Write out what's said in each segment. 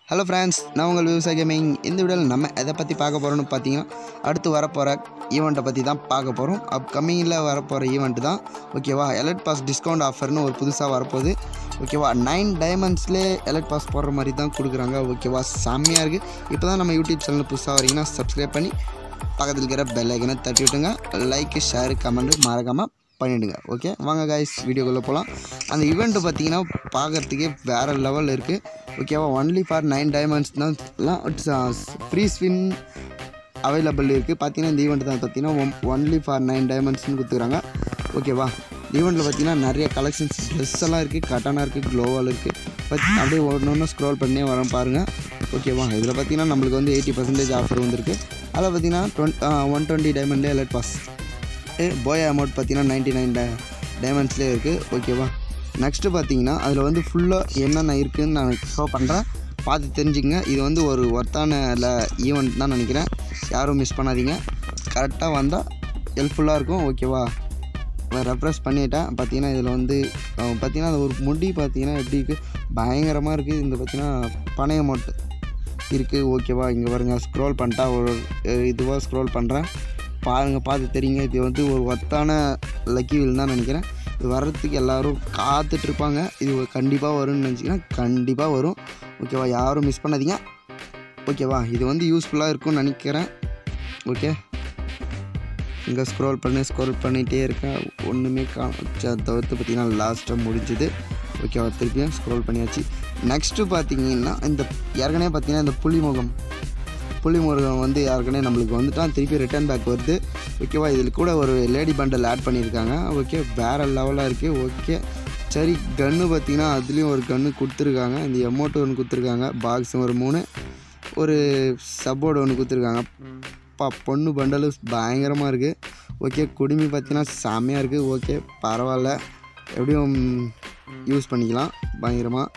hello friends நான் உங்கள் விவசாய கேமிங் இந்த வீடியோவில் நம்ம எதை பற்றி பார்க்க போகிறோம்னு பார்த்தீங்கன்னா அடுத்து வரப்போகிற ஈவெண்ட்டை பற்றி தான் பார்க்க போகிறோம் அப்கமிங்கில் வரப்போகிற ஈவெண்ட் தான் ஓகேவா எலர்ட் பாஸ் டிஸ்கவுண்ட் ஆஃபர்னு ஒரு புதுசாக வரப்போகுது ஓகேவா நைன் டைமண்ட்ஸ்லேயே எலர்ட் பாஸ் போடுற மாதிரி தான் கொடுக்குறாங்க ஓகேவா செம்மையாக இருக்குது இப்போ தான் நம்ம யூடியூப் சேனல் புதுசாக வரீங்கன்னா சப்ஸ்கிரைப் பண்ணி பக்கத்தில் இருக்கிற பெல் ஐக்கனை தட்டி விட்டுங்க லைக்கு ஷேர் கமெண்ட் மறக்காமல் பண்ணிவிடுங்க ஓகே வாங்க காய்ஸ் வீடியோக்குள்ளே போகலாம் அந்த ஈவெண்ட்டு பார்த்தீங்கன்னா பார்க்குறதுக்கே வேறு லெவல் இருக்குது ஓகேவா ஒன்லி ஃபார் நைன் டைமண்ட்ஸ் தான் ஃப்ரீ ஸ்பின் அவைலபிள் இருக்குது பார்த்தீங்கன்னா இந்த ஈவெண்ட் தான் பார்த்தீங்கன்னா ஒன்லி ஃபார் நைன் டைமண்ட்ஸ்னு கொடுத்துக்குறாங்க ஓகேவா ஈவெண்ட்டில் பார்த்தீங்கன்னா நிறைய கலெக்ஷன்ஸ் ட்ரெஸ் எல்லாம் இருக்குது கட்டானா இருக்குது க்ளோவால் இருக்குது பட் அப்படியே ஒன்று ஒன்று ஸ்க்ரோல் பண்ணி வரோம் பாருங்கள் ஓகேவா இதில் பார்த்தீங்கன்னா நம்மளுக்கு வந்து எயிட்டி பர்சன்டேஜ் ஆஃபர் வந்திருக்கு அதில் பார்த்தீங்கன்னா டுவெண்ட் ஒன் டுவெண்ட்டி டைமண்ட்லேயே அலர்ட் பாஸ் போய் அமௌண்ட் பார்த்தீங்கன்னா நைன்ட்டி நைன் டைமண்ட்ஸ்லேயே இருக்குது ஓகேவா நெக்ஸ்ட்டு பார்த்தீங்கன்னா அதில் வந்து ஃபுல்லாக என்னென்ன இருக்குதுன்னு நான் ஷோ பண்ணுறேன் பார்த்து தெரிஞ்சுக்கங்க இது வந்து ஒரு ஒர்த்தான ஈவெண்ட் தான் நினைக்கிறேன் யாரும் மிஸ் பண்ணாதீங்க கரெக்டாக வந்தால் ஹெல்ப்ஃபுல்லாக இருக்கும் ஓகேவா ரெஃப்ரெஷ் பண்ணிட்டேன் பார்த்தீங்கன்னா இதில் வந்து அஹ், பார்த்தீங்கன்னா அது ஒரு முடி பார்த்தீங்கன்னா எப்படி இருக்குது பயங்கரமாக இருக்குது இந்த பார்த்தீங்கன்னா பனை அமௌண்ட் இருக்குது ஓகேவா இங்கே பாருங்க ஸ்க்ரோல் பண்ணிட்டா ஒரு இதுவாக ஸ்க்ரோல் பண்ணுறேன் பாருங்கள் பார்த்து தெரியுங்க இது வந்து ஒரு ஒத்தான லக்கி வில் தான் நினைக்கிறேன் இது வர்றதுக்கு எல்லோரும் காத்துட்ருப்பாங்க இது கண்டிப்பாக வரும்னு நினச்சிங்கன்னா கண்டிப்பாக வரும் ஓகேவா யாரும் மிஸ் பண்ணாதீங்க ஓகேவா இது வந்து யூஸ்ஃபுல்லாக இருக்கும்னு நினைக்கிறேன் ஓகே இங்கே ஸ்க்ரோல் பண்ணி ஸ்க்ரோல் பண்ணிகிட்டே இருக்கேன் ஒன்றுமே கா ச- தவிர்த்து பார்த்தீங்கன்னா லாஸ்ட்டாக முடிஞ்சுது ஓகேவா திருப்பியும் ஸ்க்ரோல் பண்ணியாச்சு நெக்ஸ்ட்டு பார்த்தீங்கன்னா இந்த ஏற்கனவே பார்த்தீங்கன்னா இந்த புலிமுகம் புலிமுருகன் வந்து ஏற்கனவே நம்மளுக்கு வந்துட்டான் திருப்பி ரிட்டர்ன் பேக் வருது ஓகேவா இதில் கூட ஒரு லேடி பண்டல் ஆட் பண்ணியிருக்காங்க ஓகே வேறு லெவலாக இருக்குது ஓகே சரி கன்று பார்த்தீங்கன்னா அதுலேயும் ஒரு கன்று கொடுத்துருக்காங்க இந்த எமௌண்ட் ஒன்று கொடுத்துருக்காங்க பாக்ஸ் ஒரு மூணு ஒரு சப்போர்ட் ஒன்று கொடுத்துருக்காங்க பா பொண்ணு பண்டலு பயங்கரமாக இருக்குது ஓகே குடுமி பார்த்தீங்கன்னா செம்மையாக இருக்குது ஓகே பரவாயில்ல எப்படியும் யூஸ் பண்ணிக்கலாம் பயங்கரமாக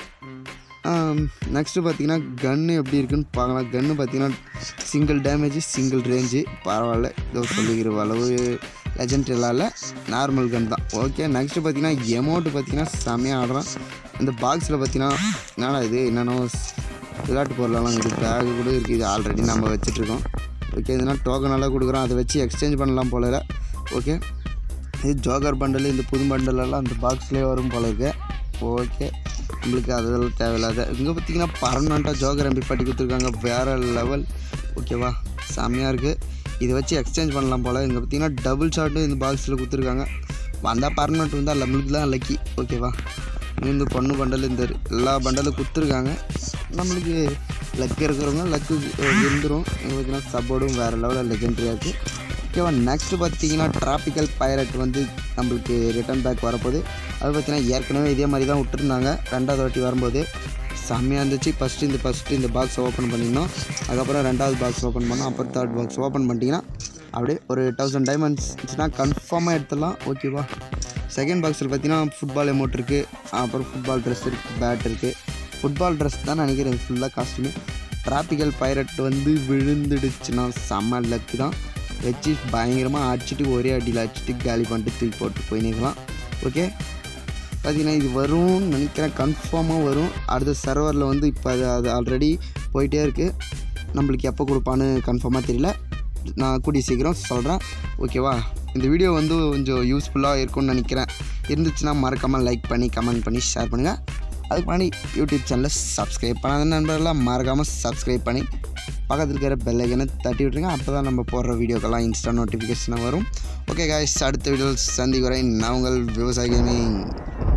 நெக்ஸ்ட்டு பார்த்தீங்கன்னா கன்று எப்படி இருக்குன்னு பார்க்கலாம் கன்று பார்த்தீங்கன்னா சிங்கிள் டேமேஜ் சிங்கிள் ரேஞ்சு பரவாயில்ல இதோ சொல்லிக்கிற அளவு லெஜண்ட் எல்லாம் இல்லை நார்மல் கன் தான் ஓகே நெக்ஸ்ட்டு பார்த்தீங்கன்னா எமௌண்ட்டு பார்த்தீங்கன்னா செம்மையாக ஆடுறான் இந்த பாக்ஸில் பார்த்தீங்கன்னா என்னடா இது என்னென்னோ விளையாட்டு பொருளெல்லாம் இருக்குது பேக் கூட இருக்குது இது ஆல்ரெடி நம்ம வச்சிட்ருக்கோம் ஓகே இதுனா டோக்கன் எல்லாம் கொடுக்குறோம் அதை வச்சு எக்ஸ்சேஞ்ச் பண்ணலாம் போல ஓகே இது ஜோக்கர் பண்டல் இந்த புது bundle எல்லாம் அந்த பாக்ஸ்லேயே வரும் போல இருக்கு ஓகே நம்மளுக்கு அதெல்லாம் தேவையில்லாத இங்கே பார்த்தீங்கன்னா பர்மனெண்ட்டாக ஜோக்கர் எம்பி பாட்டி கொடுத்துருக்காங்க வேறு லெவல் ஓகேவா செம்மையாக இருக்குது இதை வச்சு எக்ஸ்சேஞ்ச் பண்ணலாம் போல் இங்கே பார்த்தீங்கன்னா டபுள் ஷாட்டும் இந்த பாக்ஸில் கொடுத்துருக்காங்க வந்தால் பர்மனெண்ட் வந்தால் நம்மளுக்கு தான் லக்கி ஓகேவா இங்க இந்த பொண்ணு பண்டல் இந்த எல்லா பண்டலும் கொடுத்துருக்காங்க நம்மளுக்கு லக்கு இருக்கிறவங்க லக்கு இருந்துரும் இங்கே பார்த்தீங்கன்னா சப்போர்டும் வேறு லெவலில் லெஜெண்ட்ரியாக இருக்குது ஓகேவா நெக்ஸ்ட் பார்த்தீங்கன்னா டிராபிக்கல் பைரட் வந்து நம்மளுக்கு ரிட்டர்ன் பேக் வரப்போகுது அது பார்த்தீங்கன்னா ஏற்கனவே இதே மாதிரி தான் விட்டுருந்தாங்க ரெண்டாவது வாட்டி வரும்போது செம்மையாக இருந்துச்சு ஃபஸ்ட்டு இந்த ஃபஸ்ட்டு இந்த பாக்ஸ் ஓப்பன் பண்ணிடணும் அதுக்கப்புறம் ரெண்டாவது பாக்ஸ் ஓப்பன் பண்ணோம் அப்புறம் தேர்ட் பாக்ஸ் ஓப்பன் பண்ணிட்டீங்கன்னா அப்படியே ஒரு தௌசண்ட் டைமண்ட்ஸ்னால் கன்ஃபார்மாக எடுத்துடலாம் ஓகேவா செகண்ட் பாக்ஸில் பார்த்தீங்கன்னா ஃபுட்பால் எமௌண்ட் இருக்குது அப்புறம் ஃபுட்பால் ட்ரெஸ் இருக்குது பேட் இருக்குது ஃபுட்பால் ட்ரெஸ் தான் நினைக்கிறேன் ஃபுல்லாக காஸ்ட்யூமு டிராபிக்கல் பைரட் வந்து விழுந்துடுச்சுன்னா செம்ம லக்கு தான் வச்சு பயங்கரமாக அடிச்சிட்டு ஒரே அடியில் அடிச்சிட்டு காலி பண்ணிட்டு தூக்கி போட்டு போய் நிற்கலாம் ஓகே பார்த்தீங்கன்னா இது வரும்னு நினைக்கிறேன் கன்ஃபார்மாக வரும் அடுத்த சர்வரில் வந்து இப்போ அது அது ஆல்ரெடி போயிட்டே இருக்குது நம்மளுக்கு எப்போ கொடுப்பான்னு கன்ஃபார்மாக தெரியல நான் கூடிய சீக்கிரம் சொல்கிறேன் ஓகேவா இந்த வீடியோ வந்து கொஞ்சம் யூஸ்ஃபுல்லாக இருக்கும்னு நினைக்கிறேன் இருந்துச்சுன்னா மறக்காமல் லைக் பண்ணி கமெண்ட் பண்ணி ஷேர் பண்ணுங்கள் அதுக்கு முன்னாடி யூடியூப் சேனலை சப்ஸ்கிரைப் பண்ணாத நண்பர்கள்லாம் மறக்காமல் சப்ஸ்கிரைப் பண்ணி பக்கத்தில் இருக்கிற பெல் ஐக்கனை தட்டி விட்ருங்க அப்போ தான் நம்ம போடுற வீடியோக்கெல்லாம் இன்ஸ்டா நோட்டிஃபிகேஷனாக வரும் ஓகே காய்ஸ் அடுத்த வீடியோவில் சந்திக்கிறேன் நான் உங்கள் விவசாய கேமிங்